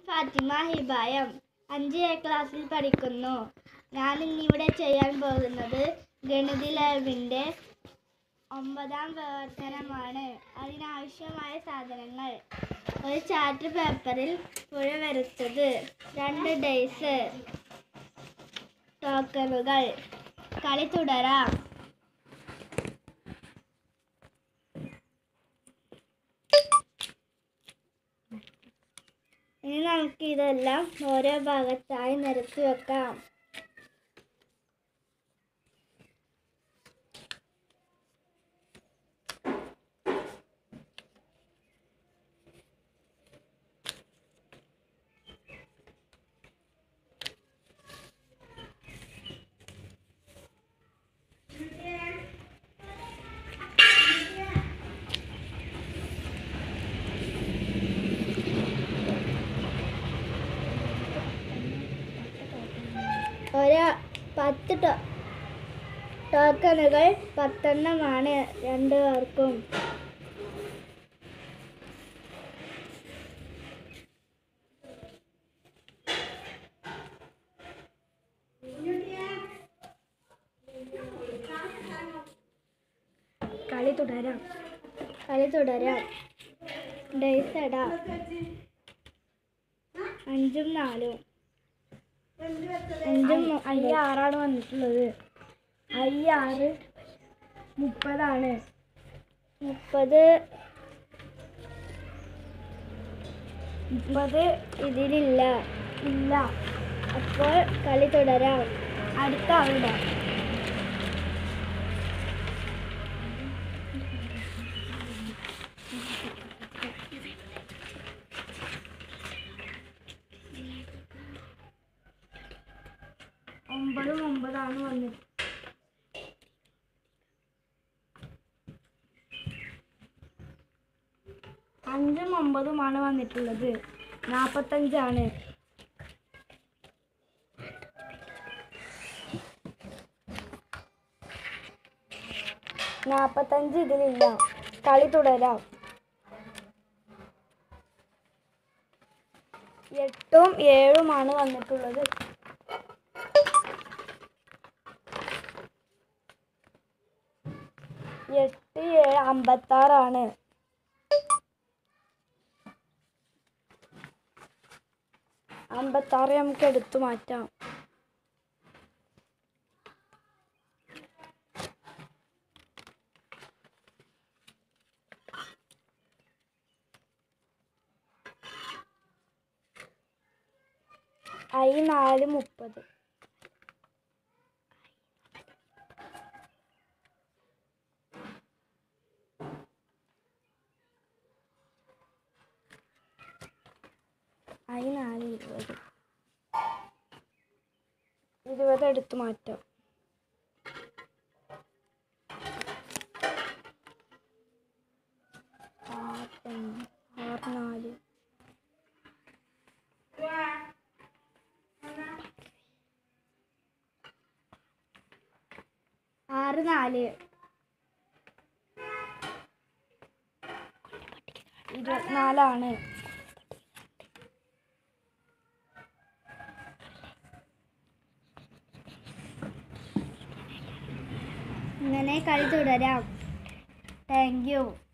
ഫാത്തിമ ഹിബായം അഞ്ച് എ ക്ലാസ്സിൽ പഠിക്കുന്നു ഞാൻ ഇന്നിവിടെ ചെയ്യാൻ പോകുന്നത് ഗണിത ലാബിൻ്റെ ഒമ്പതാം പ്രവർത്തനമാണ് അതിനാവശ്യമായ സാധനങ്ങൾ ഒരു ചാർട്ട് പേപ്പറിൽ പുഴ വരച്ചത് രണ്ട് ഡേയ്സ് ടോക്കറുകൾ കളി തുടരാം ഇനി നമുക്ക് ഇതെല്ലാം ഓരോ ഭാഗത്തായി നിരത്തി വെക്കാം ഒരു പത്ത് ടോ ടോക്കണുകൾ പത്തെണ്ണമാണ് രണ്ടു പേർക്കും കളി തുടരാം കളി തുടരാം ഡേയ്സ് ഇടാം അഞ്ചും നാലും അഞ്ചും ഐ ആറാണ് വന്നിട്ടുള്ളത് ഐ ആറ് മുപ്പതാണ് മുപ്പത് മുപ്പത് ഇതിലില്ല ഇല്ല അപ്പോൾ കളി തുടരാം അടുത്ത ആളുടെ ഒമ്പതും ഒമ്പതാണ് വന്നത് അഞ്ചും ഒമ്പതുമാണ് വന്നിട്ടുള്ളത് നാൽപ്പത്തഞ്ചാണ് നാൽപ്പത്തഞ്ച് ഇതിലില്ല കളി തുടരാം എട്ടും ഏഴുമാണ് വന്നിട്ടുള്ളത് എട്ട് ഏഴ് അമ്പത്താറാണ് അമ്പത്താറ് നമുക്ക് എടുത്തു മാറ്റാം ഐ നാല് മുപ്പത് ഐ നാല് ഇരുപത് ഇരുപത് എടുത്ത് മാറ്റാം ആറ് ഒന്ന്, ആറ് നാല് ആറ് നാല് ഇരുപത്തിനാലാണ് ഇങ്ങനെ കളി തുടരാം താങ്ക് യു